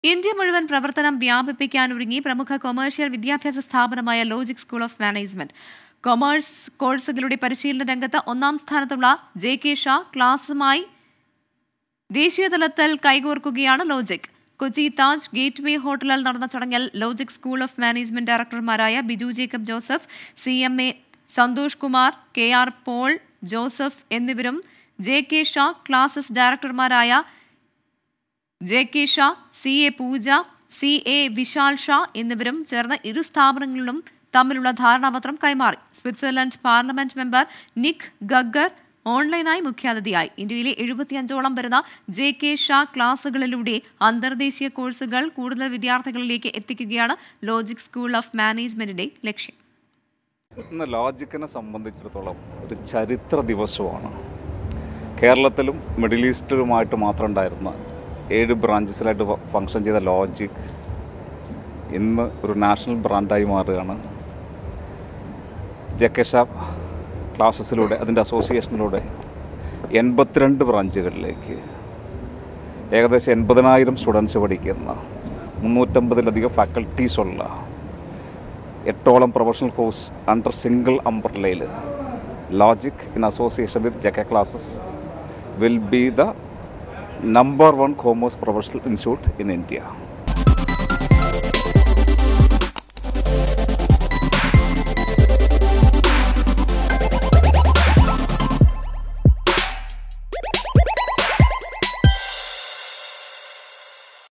India മുഴുവൻ പ്രവർത്തനം വ്യാപിപ്പിക്കാനൊരുങ്ങി പ്രമുഖ കൊമേഴ്ഷ്യൽ വിദ്യാഭ്യാസ സ്ഥാപനമായ Logic School of Management commerce കോഴ്സുകളുടെ പരിശീലന രംഗത്ത് ഒന്നാം സ്ഥാനത്തുള്ള ജെ കെ ഷാ ക്ലാസുമായി ദേശീയതലത്തിൽ കൈകോർക്കുകയാണ് Logic Kochi Taj Gateway ഹോട്ടലിൽ നടന്ന ചടങ്ങിൽ ലോജിക് സ്കൂൾ ഓഫ് മാനേജ്മെന്റ് ഡയറക്ടർമാരായ Biju Jacob Joseph C M A Santhosh Kumar K R Paul Joseph എന്നിവരും ജെ കെ ഷാ ക്ലാസസ് ഡയറക്ടർമാരായ J K Shah C A Pooja C A Vishal Shah എന്നിവരും ചേർന്ന് ഇരു സ്ഥാപനങ്ങളിലും തമ്മിലുള്ള ധാരണാപത്രം കൈമാറി Switzerland parliament member Nik Gugger ഓൺലൈനായി മുഖ്യാതിഥിയായി ഇന്ത്യയിലെ എഴുപത്തിയഞ്ചോളം വരുന്ന ജെ കെ ഷാ ക്ലാസുകളിലൂടെ അന്തർദേശീയ കോഴ്സുകൾ കൂടുതൽ വിദ്യാർത്ഥികളിലേക്ക് എത്തിക്കുകയാണ് ലോജിക് സ്കൂൾ ഓഫ് മാനേജ്മെന്റിന്റെ ലക്ഷ്യം ഇന്ന് ലോജിക്കിനെ സംബന്ധിച്ചിടത്തോളം ഒരു ചരിത്ര ദിവസമാണ് കേരളത്തിലും മിഡിൽ ഈസ്റ്റിലുമായിട്ട് മാത്രം ഉണ്ടായിരുന്ന ഏഴ് ബ്രാഞ്ചസിലായിട്ട് ഫ- ഫങ്ഷൻ ചെയ്ത ലോജിക് ഇന്ന് ഒരു നാഷണൽ ബ്രാൻഡായി മാറുകയാണ് ജക്കഷാപ്പ് ക്ലാസ്സസിലൂടെ അതിൻ്റെ അസോസിയേഷനിലൂടെ എൺപത്തിരണ്ട് ബ്രാഞ്ചുകളിലേക്ക് ഏകദേശം എൺപതിനായിരം സ്റ്റുഡൻസ് പഠിക്കുന്ന മുന്നൂറ്റമ്പതിലധികം ഫാക്കൽറ്റീസുള്ള എട്ടോളം പ്രൊഫഷണൽ കോഴ്സ് അണ്ടർ സിംഗിൾ അംബ്രല്ലയിൽ Logic in association with J K classes will be the number one commerce professional institute in India